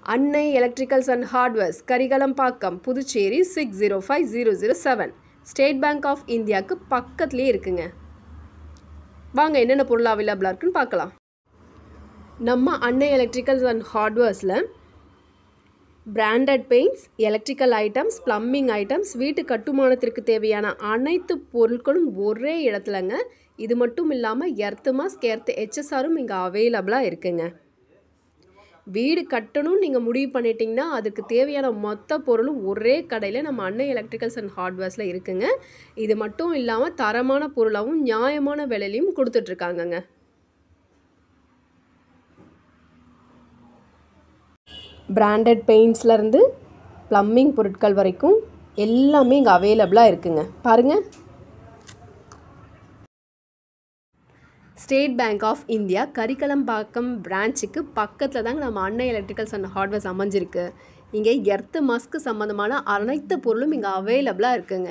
அன்னை electricals and hardwares Karikalambakkam Puducherry six zero five zero zero seven state bank of இந்தியாவுக்கு பக்கத்துலேயே இருக்குங்க வாங்க என்னென்ன பொருள் அவைலபிளாக இருக்குன்னு பார்க்கலாம் நம்ம அன்னை எலக்ட்ரிக்கல்ஸ் அண்ட் ஹார்ட்வேர்ஸில் branded paints electrical items plumbing items வீட்டு கட்டுமானத்திற்கு தேவையான அனைத்து பொருட்களும் ஒரே இடத்துலங்க இது மட்டும் இல்லாமல் எர்த்து மாஸ்க் எர்த்து ஹெச்எஸ்ஆரும் இங்கே அவைலபிளாக இருக்குங்க வீடு கட்டணும்னு நீங்கள் முடிவு பண்ணிட்டீங்கன்னா அதுக்கு தேவையான மொத்த பொருளும் ஒரே கடையில் நம்ம அன்னை எலக்ட்ரிக்கல்ஸ் அண்ட் ஹார்ட்வேர்ஸில் இருக்குங்க இது மட்டும் இல்லாமல் தரமான பொருளாகவும் நியாயமான விலையிலையும் கொடுத்துட்ருக்காங்கங்க பிராண்டட் பெயிண்ட்ஸ்லேருந்து ப்ளம்பிங் பொருட்கள் வரைக்கும் எல்லாமே இங்கே அவைலபிளாக இருக்குங்க பாருங்கள் state bank of India Karikalambakkam பிரான்ச்சுக்கு பக்கத்தில் தாங்க நம்ம அன்னை எலக்ட்ரிக்கல்ஸ் அண்ட் ஹார்ட்வேர்ஸ் அமைஞ்சிருக்கு இங்கே எர்த்து மாஸ்க்கு சம்மந்தமான அனைத்து பொருளும் இங்கே அவைலபிளாக இருக்குங்க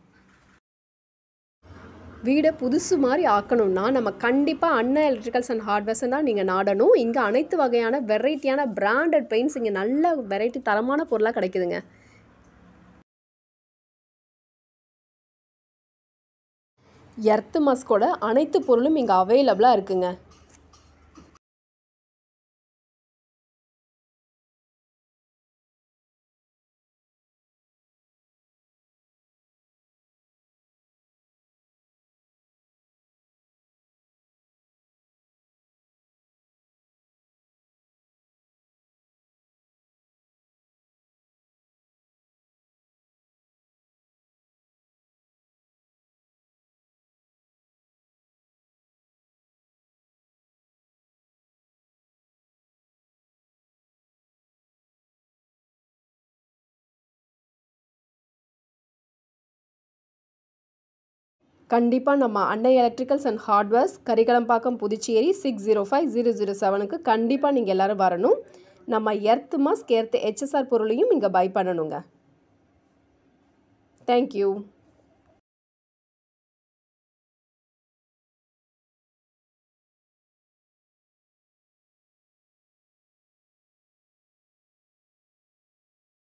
வீடை புதுசு மாதிரி ஆக்கணும்னா நம்ம கண்டிப்பாக அண்ணா எலக்ட்ரிக்கல்ஸ் அண்ட் ஹார்ட்வேர்ஸை தான் நீங்கள் நாடணும் இங்கே அனைத்து வகையான வெரைட்டியான பிராண்டட் பெயிண்ட்ஸ் இங்கே நல்ல வெரைட்டி தரமான பொருளாக கிடைக்குதுங்க எர்த்து மாஸ்கோட அனைத்து பொருளும் இங்கே அவைலபிளாக இருக்குங்க கண்டிப்பாக நம்ம Annai electricals and hardwares Karikalambakkam Puducherry six zero five zero zero செவனுக்கு கண்டிப்பாக நீங்கள் எல்லோரும் வரணும் நம்ம எர்த்து மாஸ்க் எர்த்து ஹெச்எஸ்ஆர் பொருளையும் இங்கே பை பண்ணணுங்க தேங்க்யூ